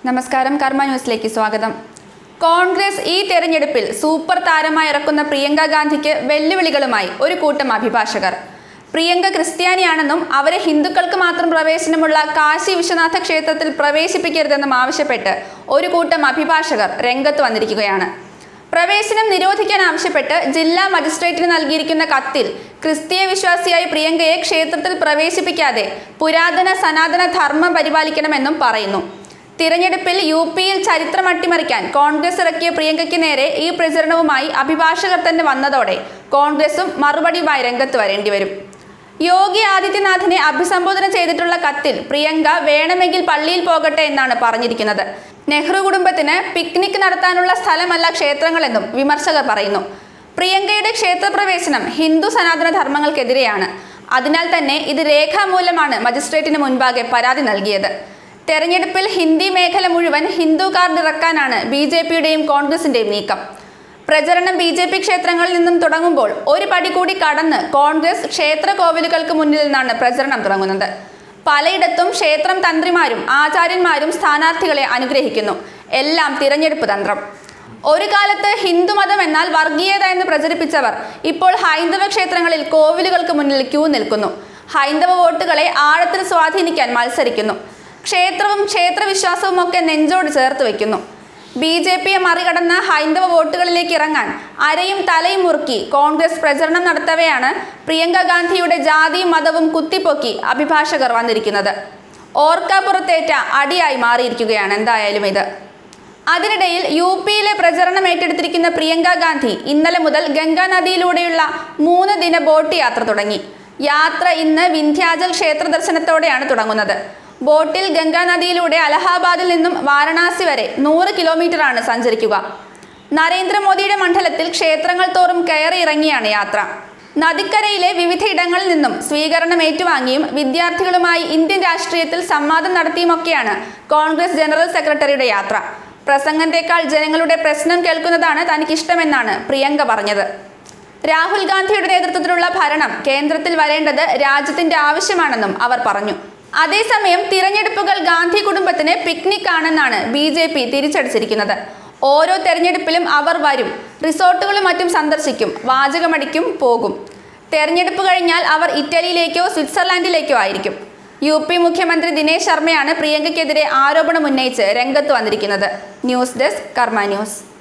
നമസ്കാരം കർമ്മ ന്യൂസിലേക്ക് സ്വാഗതം കോൺഗ്രസ് ഈ തെരഞ്ഞെടുപ്പിൽ സൂപ്പർ താരമായി ഇറക്കുന്ന പ്രിയങ്ക ഗാന്ധിക്ക് വെല്ലുവിളികളുമായി ഒരു കൂട്ടം അഭിഭാഷകർ പ്രിയങ്ക ക്രിസ്ത്യാനിയാണെന്നും അവരെ ഹിന്ദുക്കൾക്ക് മാത്രം പ്രവേശനമുള്ള കാശി വിശ്വനാഥ ക്ഷേത്രത്തിൽ പ്രവേശിപ്പിക്കരുതെന്നും ആവശ്യപ്പെട്ട് ഒരു കൂട്ടം അഭിഭാഷകർ രംഗത്ത് വന്നിരിക്കുകയാണ് പ്രവേശനം നിരോധിക്കാൻ ആവശ്യപ്പെട്ട് ജില്ലാ മജിസ്ട്രേറ്റിന് നൽകിയിരിക്കുന്ന കത്തിൽ ക്രിസ്തീയ വിശ്വാസിയായ പ്രിയങ്കയെ ക്ഷേത്രത്തിൽ പ്രവേശിപ്പിക്കാതെ പുരാതന സനാതന ധർമ്മം പരിപാലിക്കണമെന്നും പറയുന്നു തിരഞ്ഞെടുപ്പിൽ യു പിയിൽ ചരിത്രം അട്ടിമറിക്കാൻ കോൺഗ്രസ് ഇറക്കിയ പ്രിയങ്കയ്ക്ക് നേരെ ഈ പ്രചരണവുമായി അഭിഭാഷകർ തന്നെ വന്നതോടെ കോൺഗ്രസും മറുപടിയുമായി രംഗത്ത് വരേണ്ടി വരും യോഗി ആദിത്യനാഥിനെ അഭിസംബോധന ചെയ്തിട്ടുള്ള കത്തിൽ പ്രിയങ്ക വേണമെങ്കിൽ പള്ളിയിൽ പോകട്ടെ എന്നാണ് പറഞ്ഞിരിക്കുന്നത് നെഹ്റു കുടുംബത്തിന് പിക്നിക് നടത്താനുള്ള സ്ഥലമല്ല ക്ഷേത്രങ്ങളെന്നും വിമർശകർ പറയുന്നു പ്രിയങ്കയുടെ ക്ഷേത്രപ്രവേശനം ഹിന്ദു സനാതന ധർമ്മങ്ങൾക്കെതിരെയാണ് അതിനാൽ തന്നെ ഇത് രേഖാമൂലമാണ് മജിസ്ട്രേറ്റിന് മുൻപാകെ പരാതി നൽകിയത് തെരഞ്ഞെടുപ്പിൽ ഹിന്ദി മേഖല മുഴുവൻ ഹിന്ദു കാർഡ് ഇറക്കാനാണ് ബി ജെ പിയുടെയും കോൺഗ്രസിന്റെയും നീക്കം പ്രചരണം ബി ജെ പി ക്ഷേത്രങ്ങളിൽ നിന്നും തുടങ്ങുമ്പോൾ ഒരു പടി കൂടി കടന്ന് കോൺഗ്രസ് ക്ഷേത്ര കോവിലുകൾക്ക് മുന്നിൽ നിന്നാണ് പ്രചരണം തുടങ്ങുന്നത് പലയിടത്തും ക്ഷേത്രം തന്ത്രിമാരും ആചാര്യന്മാരും സ്ഥാനാർത്ഥികളെ അനുഗ്രഹിക്കുന്നു എല്ലാം തിരഞ്ഞെടുപ്പ് തന്ത്രം ഒരു കാലത്ത് ഹിന്ദുമതം എന്നാൽ വർഗീയത എന്ന് പ്രചരിപ്പിച്ചവർ ഇപ്പോൾ ഹൈന്ദവ ക്ഷേത്രങ്ങളിൽ കോവിലുകൾക്ക് മുന്നിൽ ക്യൂ നിൽക്കുന്നു ഹൈന്ദവ വോട്ടുകളെ ആഴത്തിൽ സ്വാധീനിക്കാൻ മത്സരിക്കുന്നു ക്ഷേത്രവും ക്ഷേത്രവിശ്വാസവും ഒക്കെ നെഞ്ചോട് ചേർത്ത് വയ്ക്കുന്നു ബി ജെ പിയെ മറികടന്ന ഹൈന്ദവ വോട്ടുകളിലേക്ക് ഇറങ്ങാൻ അരയും തലയും മുറുക്കി കോൺഗ്രസ് പ്രചരണം നടത്തവെയാണ് പ്രിയങ്ക ഗാന്ധിയുടെ ജാതിയും മതവും കുത്തിപ്പൊക്കി അഭിഭാഷകർ വന്നിരിക്കുന്നത് ഓർക്കാപ്പുറത്തേറ്റ അടിയായി മാറിയിരിക്കുകയാണ് എന്തായാലും ഇത് അതിനിടയിൽ യു പിയിലെ പ്രചരണം ഏറ്റെടുത്തിരിക്കുന്ന പ്രിയങ്ക ഗാന്ധി ഇന്നലെ മുതൽ ഗംഗാ നദിയിലൂടെയുള്ള മൂന്ന് ദിന ബോട്ട് യാത്ര തുടങ്ങി യാത്ര ഇന്ന് വിന്ധ്യാചൽ ക്ഷേത്ര ദർശനത്തോടെയാണ് തുടങ്ങുന്നത് ബോട്ടിൽ ഗംഗാ നദിയിലൂടെ അലഹാബാദിൽ നിന്നും വാരണാസി വരെ നൂറ് കിലോമീറ്ററാണ് സഞ്ചരിക്കുക നരേന്ദ്രമോദിയുടെ മണ്ഡലത്തിൽ ക്ഷേത്രങ്ങൾ തോറും കയറി ഇറങ്ങിയാണ് യാത്ര നദിക്കരയിലെ വിവിധ ഇടങ്ങളിൽ നിന്നും സ്വീകരണം ഏറ്റുവാങ്ങിയും വിദ്യാർത്ഥികളുമായി ഇന്ത്യൻ രാഷ്ട്രീയത്തിൽ സംവാദം നടത്തിയുമൊക്കെയാണ് കോൺഗ്രസ് ജനറൽ സെക്രട്ടറിയുടെ യാത്ര പ്രസംഗത്തെക്കാൾ ജനങ്ങളുടെ പ്രശ്നം കേൾക്കുന്നതാണ് തനിക്കിഷ്ടമെന്നാണ് പ്രിയങ്ക പറഞ്ഞത് രാഹുൽ ഗാന്ധിയുടെ നേതൃത്വത്തിലുള്ള ഭരണം കേന്ദ്രത്തിൽ വരേണ്ടത് രാജ്യത്തിന്റെ ആവശ്യമാണെന്നും അവർ പറഞ്ഞു അതേസമയം തിരഞ്ഞെടുപ്പുകൾ ഗാന്ധി കുടുംബത്തിന് പിക്നിക് ആണെന്നാണ് ബി ജെ പി തിരിച്ചടിച്ചിരിക്കുന്നത് ഓരോ തെരഞ്ഞെടുപ്പിലും അവർ വരും റിസോർട്ടുകളും മറ്റും സന്ദർശിക്കും വാചകമടിക്കും പോകും തെരഞ്ഞെടുപ്പ് കഴിഞ്ഞാൽ അവർ ഇറ്റലിയിലേക്കോ സ്വിറ്റ്സർലാൻഡിലേക്കോ ആയിരിക്കും യു പി മുഖ്യമന്ത്രി ദിനേശ് ശർമ്മയാണ് പ്രിയങ്കയ്ക്കെതിരെ ആരോപണം ഉന്നയിച്ച് രംഗത്ത് വന്നിരിക്കുന്നത് ന്യൂസ് ഡെസ്ക് കർമ്മ ന്യൂസ്